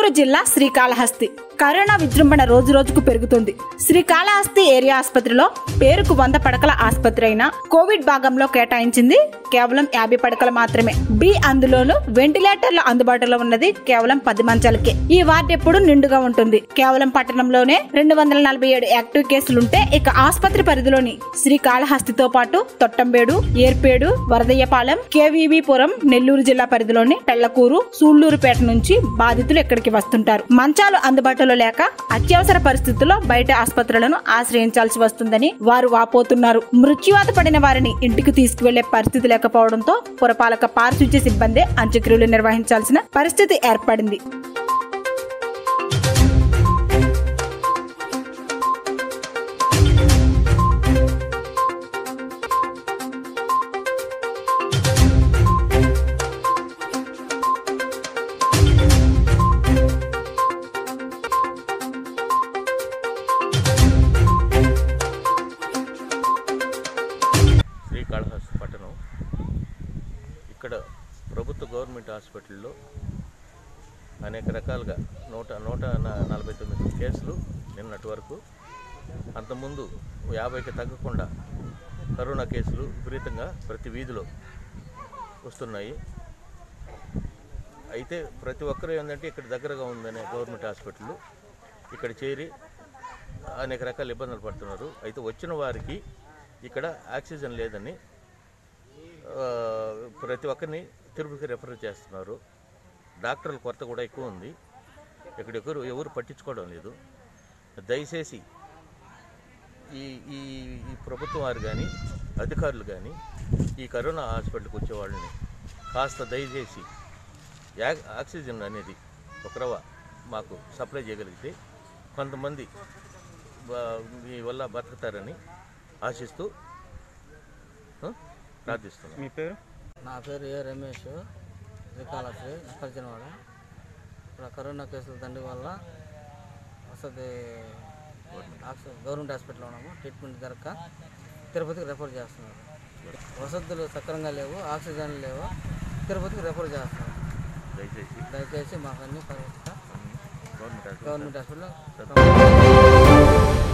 నెల్లూరు జిల్లా శ్రీకాళహస్తి కరోనా విజృంభణ రోజు రోజుకు పెరుగుతుంది శ్రీకాళహస్తి ఏరియా ఆసుపత్రిలో పేరుకు వంద పడకల ఆసుపత్రి అయినా కోవిడ్ భాగంలో కేటాయించింది కేవలం యాభై పడకలు మాత్రమే బి అందులోను వెంటిలేటర్లు అందుబాటులో ఉన్నది కేవలం పది మంచాలకే ఈ వార్డు ఎప్పుడు నిండుగా ఉంటుంది కేవలం పట్టణంలోనే రెండు వందల నలభై ఏడు యాక్టివ్ కేసులుంటే ఇక ఆసుపత్రి పరిధిలోని శ్రీకాళహస్తితో పాటు తొట్టంబేడు ఏర్పేడు వరదయ్యపాలెం కేవీబీపురం నెల్లూరు జిల్లా పరిధిలోని పెళ్లకూరు సూళ్లూరుపేట నుంచి బాధితులు ఇక్కడికి వస్తుంటారు మంచాలు అందుబాటులో లేక అత్యవసర పరిస్థితుల్లో బయట ఆసుపత్రులను ఆశ్రయించాల్సి వస్తుందని వారు వాపోతున్నారు మృత్యువాత పడిన వారిని ఇంటికి తీసుకువెళ్లే పరిస్థితి లేకపోవడంతో పురపాలక పారిశుధ్య సిబ్బంది అంత్యక్రియలు నిర్వహించాల్సిన పరిస్థితి ఏర్పడింది శ్రీకాళహస్తి పట్టణం ఇక్కడ ప్రభుత్వ గవర్నమెంట్ హాస్పిటల్లో అనేక రకాలుగా నూట నూట న- నలభై తొమ్మిది కేసులు నిన్నటి వరకు అంతకుముందు యాభైకి తగ్గకుండా కరోనా కేసులు విపరీతంగా ప్రతి వీధిలో వస్తున్నాయి అయితే ప్రతి ఒక్కరు ఏంటంటే ఇక్కడ దగ్గరగా ఉందనే గవర్నమెంట్ హాస్పిటల్ ఇక్కడ చేరి అనేక రకాల ఇబ్బందులు పడుతున్నారు అయితే వచ్చిన వారికి ఇక్కడ ఆక్సిజన్ లేదని ఆ, ప్రతి ఒక్కరిని తిరుపతికి రెఫర్ చేస్తున్నారు డాక్టర్ల కొరత కూడా ఎక్కువ ఉంది ఇక్కడ ఎవరు ఎవరు పట్టించుకోవడం లేదు దయచేసి ఈ ఈ ఈ ప్రభుత్వం వారు కానీ అధికారులు కానీ ఈ కరోనా హాస్పిటల్కి వచ్చే వాళ్ళని కాస్త దయచేసి యా ఆక్సిజన్ అనేది ఒక రవ మాకు సప్లై చేయగలిగితే కొంతమంది బా- మీ వల్ల బతుకుతారని ఆశిస్తూ ఆ, ప్రార్థిస్తున్నాను మీ పేరు నా పేరు ఏ రమేష్ శ్రీకాళహస్తి నక్కర్జనవాడ ఇక్కడ కరోనా కేసుల దండి వల్ల వసతి ఆక్సి- గవర్నమెంట్ హాస్పిటల్లో ఉన్నాము ట్రీట్మెంట్ జరగక తిరుపతికి రెఫర్ చేస్తున్నారు వసతులు సక్రంగా లేవు ఆక్సిజన్ లేవు తిరుపతికి రెఫర్ చేస్తున్నారు దయచేసి దయచేసి మాకు అన్ని పరిస్థితి గవర్నమెంట్ హాస్పిటల్ గవర్నమెంట్ హాస్పిటల్లో